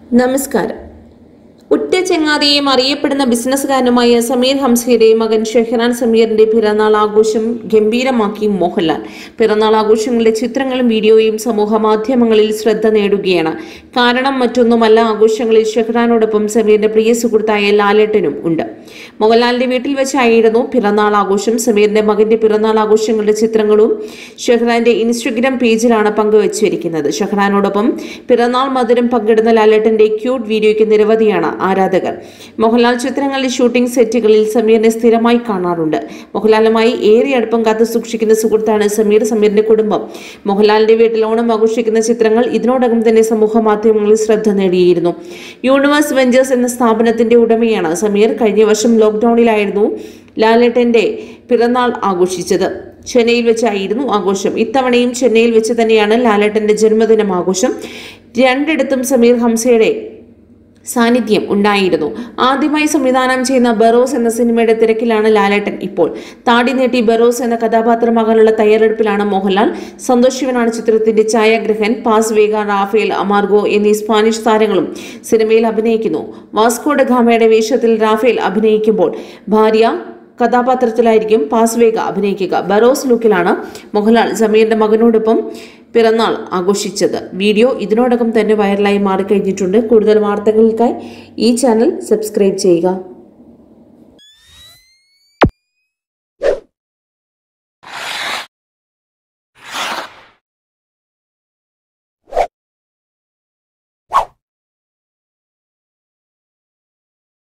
നമസ്കാരം ഉറ്റ ചങ്ങാതിയും അറിയപ്പെടുന്ന ബിസിനസ്സുകാരനുമായ സമീർ ഹംസയുടെ മകൻ ഷെഹ്റാൻ സമീറിന്റെ പിറന്നാൾ ആഘോഷം ഗംഭീരമാക്കി മോഹൻലാൽ പിറന്നാൾ ആഘോഷങ്ങളുടെ ചിത്രങ്ങളും വീഡിയോയും സമൂഹ മാധ്യമങ്ങളിൽ ശ്രദ്ധ നേടുകയാണ് കാരണം മറ്റൊന്നുമല്ല ആഘോഷങ്ങളിൽ ഷെഹ്റാനോടൊപ്പം സമീറിന്റെ പ്രിയ സുഹൃത്തായ ലാലേട്ടനും ഉണ്ട് മോഹൻലാലിന്റെ വീട്ടിൽ വെച്ചായിരുന്നു പിറന്നാൾ ആഘോഷം സമീറിന്റെ മകന്റെ പിറന്നാൾ ആഘോഷങ്ങളുടെ ചിത്രങ്ങളും ഷെഹ്റാന്റെ ഇൻസ്റ്റഗ്രാം പേജിലാണ് പങ്കുവച്ചിരിക്കുന്നത് ഷെഹ്റാനോടൊപ്പം പിറന്നാൾ മധുരം പങ്കിടുന്ന ലാലേട്ടന്റെ ക്യൂട്ട് വീഡിയോയ്ക്ക് നിരവധിയാണ് ആരാധകർ മോഹൻലാൽ ചിത്രങ്ങളുടെ ഷൂട്ടിംഗ് സെറ്റുകളിൽ സമീറിനെ സ്ഥിരമായി കാണാറുണ്ട് മോഹൻലാലുമായി ഏറെ അടുപ്പം കാത്തു സൂക്ഷിക്കുന്ന സുഹൃത്താണ് സമീർ സമീറിന്റെ കുടുംബം മോഹൻലാലിന്റെ വീട്ടിൽ ഓണം ആഘോഷിക്കുന്ന ചിത്രങ്ങൾ ഇതിനോടകം തന്നെ സമൂഹ മാധ്യമങ്ങളിൽ ശ്രദ്ധ നേടിയിരുന്നു യൂണിവേഴ്സ് വെഞ്ചേഴ്സ് എന്ന സ്ഥാപനത്തിന്റെ ഉടമയാണ് സമീർ കഴിഞ്ഞ വർഷം ലോക്ക്ഡൌണിലായിരുന്നു ലാലേട്ടന്റെ പിറന്നാൾ ആഘോഷിച്ചത് ചെന്നൈയിൽ വെച്ചായിരുന്നു ആഘോഷം ഇത്തവണയും ചെന്നൈയിൽ വെച്ച് തന്നെയാണ് ലാലേട്ടന്റെ ജന്മദിനം ആഘോഷം രണ്ടിടത്തും സമീർ ഹംസയുടെ സാന്നിധ്യം ഉണ്ടായിരുന്നു ആദ്യമായി സംവിധാനം ചെയ്യുന്ന ബറോസ് എന്ന സിനിമയുടെ തിരക്കിലാണ് ലാലേട്ടൻ ഇപ്പോൾ താടി നീട്ടി ബറോസ് എന്ന കഥാപാത്രമാകാനുള്ള തയ്യാറെടുപ്പിലാണ് മോഹൻലാൽ സന്തോഷ് ശിവനാണ് ചിത്രത്തിന്റെ ഛായാഗ്രഹൻ പാസ് വേഗ റാഫേൽ അമാർഗോ എന്നീ സ്പാനിഷ് താരങ്ങളും സിനിമയിൽ അഭിനയിക്കുന്നു വാസ്കോഡ ഗാമയുടെ വേഷത്തിൽ റാഫേൽ അഭിനയിക്കുമ്പോൾ ഭാര്യ കഥാപാത്രത്തിലായിരിക്കും പാസ്വേഗ അഭിനയിക്കുക ബറോസ് ലുക്കിലാണ് മോഹൻലാൽ സമീറിന്റെ മകനോടൊപ്പം പിറന്നാൾ ആഘോഷിച്ചത് വീഡിയോ ഇതിനോടകം തന്നെ വൈറലായി മാറിക്കഴിഞ്ഞിട്ടുണ്ട് കൂടുതൽ വാർത്തകൾക്കായി ഈ ചാനൽ സബ്സ്ക്രൈബ് ചെയ്യുക